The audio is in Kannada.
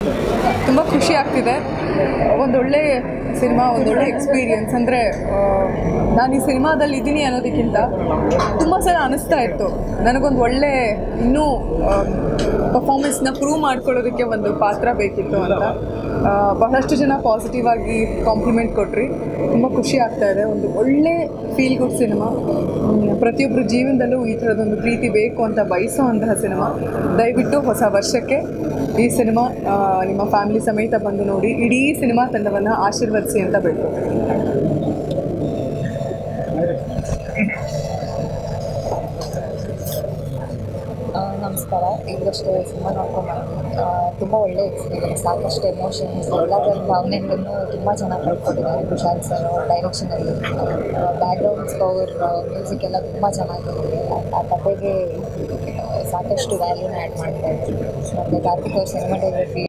ತುಂಬ ಖುಷಿ ಆಗ್ತಿದೆ ಒಂದೊಳ್ಳೆ ಸಿನಿಮಾ ಒಂದೊಳ್ಳೆ ಎಕ್ಸ್ಪೀರಿಯನ್ಸ್ ಅಂದರೆ ನಾನು ಈ ಸಿನಿಮಾದಲ್ಲಿ ಇದ್ದೀನಿ ಅನ್ನೋದಕ್ಕಿಂತ ತುಂಬ ಸಲ ಅನಿಸ್ತಾ ಇತ್ತು ನನಗೊಂದು ಒಳ್ಳೆ ಇನ್ನೂ ಪರ್ಫಾರ್ಮೆನ್ಸ್ನ ಪ್ರೂವ್ ಮಾಡ್ಕೊಳ್ಳೋದಕ್ಕೆ ಒಂದು ಪಾತ್ರ ಬೇಕಿತ್ತು ಅಂತ ಆ, ಬಹಳಷ್ಟು ಜನ ಪಾಸಿಟಿವ್ ಆಗಿ ಕಾಂಪ್ಲಿಮೆಂಟ್ ಕೊಟ್ರಿ ತುಂಬ ಖುಷಿ ಆಗ್ತಾ ಇದೆ ಒಂದು ಒಳ್ಳೆ ಫೀಲ್ ಗುಡ್ ಸಿನಿಮಾ ಪ್ರತಿಯೊಬ್ಬರ ಜೀವನದಲ್ಲೂ ಈ ಥರದೊಂದು ಪ್ರೀತಿ ಬೇಕು ಅಂತ ಬಯಸೋವಂತಹ ಸಿನಿಮಾ ದಯವಿಟ್ಟು ಹೊಸ ವರ್ಷಕ್ಕೆ ಈ ಸಿನಿಮಾ ಆ, ನಿಮ್ಮ ಫ್ಯಾಮಿಲಿ ಸಮೇತ ಬಂದು ನೋಡಿ ಇಡೀ ಸಿನಿಮಾ ತಂಡವನ್ನು ಆಶೀರ್ವದಿಸಿ ಅಂತ ಬೇಕು ಆ, ನಮಸ್ಕಾರ ಈಗಷ್ಟೇ ಸಿನಿಮಾ ನೋಡ್ಕೊಂಡು ಬಂದ್ವಿ ತುಂಬ ಒಳ್ಳೆ ಎಕ್ಸ್ಪೀರಿಯನ್ಸ್ ಸಾಕಷ್ಟು ಎಮೋಷನ್ಸ್ ಎಲ್ಲದರ ಭಾವನೆಗಳನ್ನು ತುಂಬ ಚೆನ್ನಾಗಿ ಪಡ್ಕೊಂಡಿದ್ದಾರೆ ಕುಶಾಲ್ ಸರ್ ಡೈರೆಕ್ಷನಲ್ಲಿ ಬ್ಯಾಕ್ಗ್ರೌಂಡ್ ಸ್ಕೋರ್ ಮ್ಯೂಸಿಕ್ ಎಲ್ಲ ತುಂಬ ಚೆನ್ನಾಗಿದೆ ಆ ಕಥೆಗೆ ಸಾಕಷ್ಟು ವ್ಯಾಲ್ಯೂನ ಆ್ಯಡ್ ಮಾಡ್ತಾ ಇದ್ದಾರೆ ಮತ್ತು ಕಾರ್ತಿಕ್ ಅವ್ರ ಸಿನಿಮಾಟೋಗ್ರಫಿ